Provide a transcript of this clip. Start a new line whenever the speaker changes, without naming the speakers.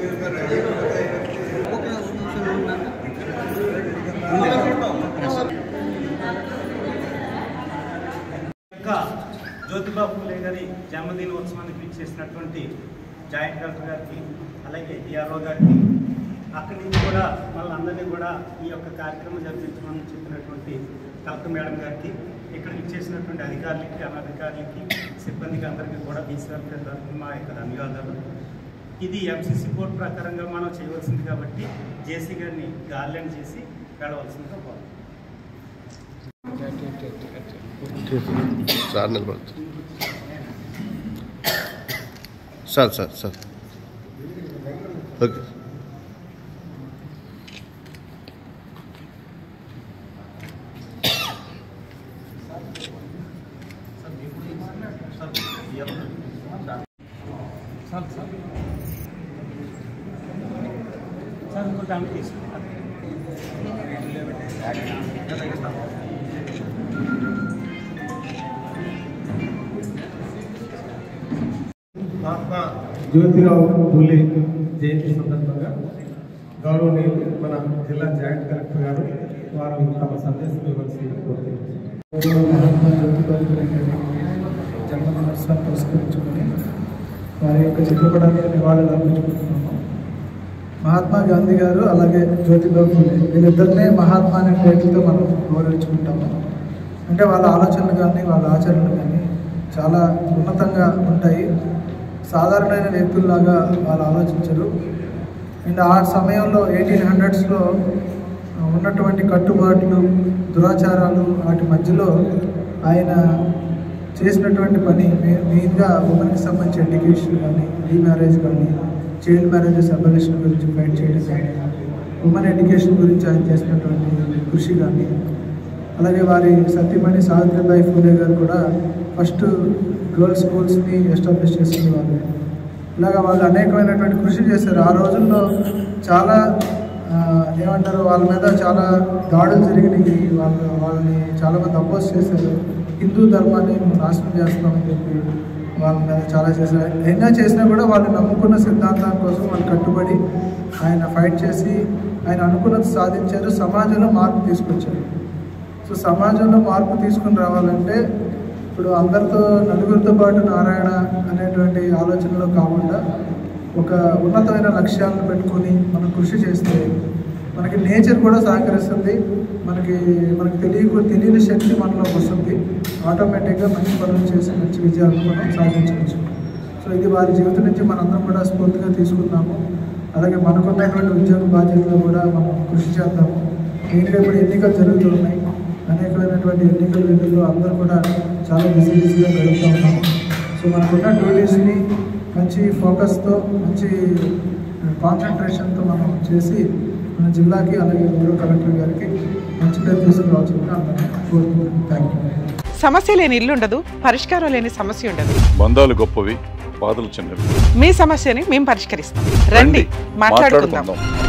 ఇంకా జ్యోతిబా ఫూలే గారి జన్మదినోత్సవానికి ఇచ్చేసినటువంటి జాయింట్ కలెక్టర్ గారికి అలాగే డిఆర్ఓ గారికి అక్కడి నుంచి కూడా వాళ్ళందరినీ కూడా ఈ యొక్క కార్యక్రమం జరిపించమని చెప్పినటువంటి కలెక్టర్ మేడం గారికి ఇక్కడికి ఇచ్చేసినటువంటి అధికారులకి అనధికారులకి సిబ్బందికి అందరికీ కూడా బీసీఆర్ తరఫున మా యొక్క ధన్యవాదాలు ఇది ఎంసీసీ కోడ్ ప్రకారంగా మనం చేయవలసింది కాబట్టి జేసీ గారిని గార్లెండ్ చేసి వెళ్ళవలసిందిగా కోరుతున్నాం
సార్ నిలబడుతుంది సార్ సార్ సార్ ఓకే
చాలు సార్ సార్ ఇంకో దాన్ని తీసుకుంటాను
మహాత్మా జ్యోతిరావు పూలే జయంతి సందర్భంగా గౌరవనీయులు మన జిల్లా జాయింట్ కలెక్టర్ గారు వారు తమ సందేశం ఇవ్వాల్సి కోరుతున్నాను
మహాత్మా జ్యోతిబాయి ఫులే గారి జన్మదినోత్సవాన్ని పురస్కరించుకొని వారి యొక్క చిత్రపటాన్ని నివాళులు అర్పించుకుంటున్నాము మహాత్మా గాంధీ గారు అలాగే జ్యోతిబా ఫులే వీళ్ళిద్దరినే మహాత్మా అనే పేర్లతో మనం గౌరవించుకుంటాము అంటే వాళ్ళ ఆలోచనలు కానీ వాళ్ళ ఆచరణలు కానీ చాలా ఉన్నతంగా ఉంటాయి సాధారణమైన వ్యక్తుల్లాగా వాళ్ళు ఆలోచించరు అండ్ ఆ సమయంలో ఎయిటీన్ హండ్రెడ్స్లో ఉన్నటువంటి కట్టుబాట్లు దురాచారాలు వాటి మధ్యలో ఆయన చేసినటువంటి పని మెయిన్- మెయిన్గా ఉమెన్కి సంబంధించి ఎడ్యుకేషన్ కానీ రీమ్యారేజ్ కానీ చైల్డ్ మ్యారేజెస్ అబలిషన్ గురించి ఫైట్ చేయడం కానీ ఉమెన్ ఎడ్యుకేషన్ గురించి ఆయన చేసినటువంటి కృషి కానీ అలాగే వారి సత్యమణి సావిత్రిబాయి ఫూలే గారు కూడా ఫస్ట్ గర్ల్స్ స్కూల్స్ని ఎస్టాబ్లిష్ చేసింది వాళ్ళు ఇలాగ వాళ్ళు అనేకమైనటువంటి కృషి చేశారు ఆ రోజుల్లో చాలా ఆ, ఏమంటారు వాళ్ళ మీద చాలా దాడులు జరిగినాయి వాళ్ళు వాళ్ళని చాలామంది అపోజ్ చేశారు హిందూ ధర్మాన్ని మేము నాశనం చేస్తున్నామని చెప్పి వాళ్ళ మీద చాలా చేశారు అయినా చేసినా కూడా వాళ్ళు నమ్ముకున్న సిద్ధాంతం కోసం వాళ్ళు కట్టుబడి ఆయన ఫైట్ చేసి ఆయన అనుకున్నది సాధించారు సమాజంలో మార్పు తీసుకొచ్చారు సో సమాజంలో మార్పు తీసుకుని రావాలంటే ఇప్పుడు అందరితో నలుగురితో పాటు నారాయణ అనేటువంటి ఆలోచనలో కాకుండా ఒక ఉన్నతమైన లక్ష్యాలను పెట్టుకొని మనం కృషి చేస్తే మనకి నేచర్ కూడా సహకరిస్తుంది మనకి మనకి తెలియ తెలియని శక్తి మనలో వస్తుంది ఆటోమేటిక్గా మంచి పనులు చేసి మంచి విజయాలను మనం సాధించవచ్చు సో ఇది వారి జీవితం నుంచి మనందరం కూడా స్ఫూర్తిగా తీసుకుందాము అలాగే మనకున్నటువంటి ఉద్యోగ బాధ్యతలు కూడా మనం కృషి చేద్దాము మెయిన్గా ఇప్పుడు ఎన్నికలు జరుగుతున్నాయి అనేకమైనటువంటి ఎన్నికల విధుల్లో అందరూ కూడా చాలా బిజీ బిజీగా గడుపుతూ ఉన్నాము సో మనకున్న డ్యూటీస్ని మంచి ఫోకస్తో మంచి కాన్సన్ట్రేషన్తో మనం చేసి మన జిల్లాకి అలాగే గౌరవ కలెక్టర్ గారికి మంచి పేరు తీసుకురావాల్సిందిగా అందరినీ కోరుకుంటున్నాను థ్యాంక్ యూ
సమస్య లేని ఇల్లు ఉండదు పరిష్కారం లేని సమస్య ఉండదు
బంధాలు గొప్పవి బాధలు చిన్నవి
మీ సమస్యని మేము పరిష్కరిస్తాం రండి మాట్లాడుకుందాం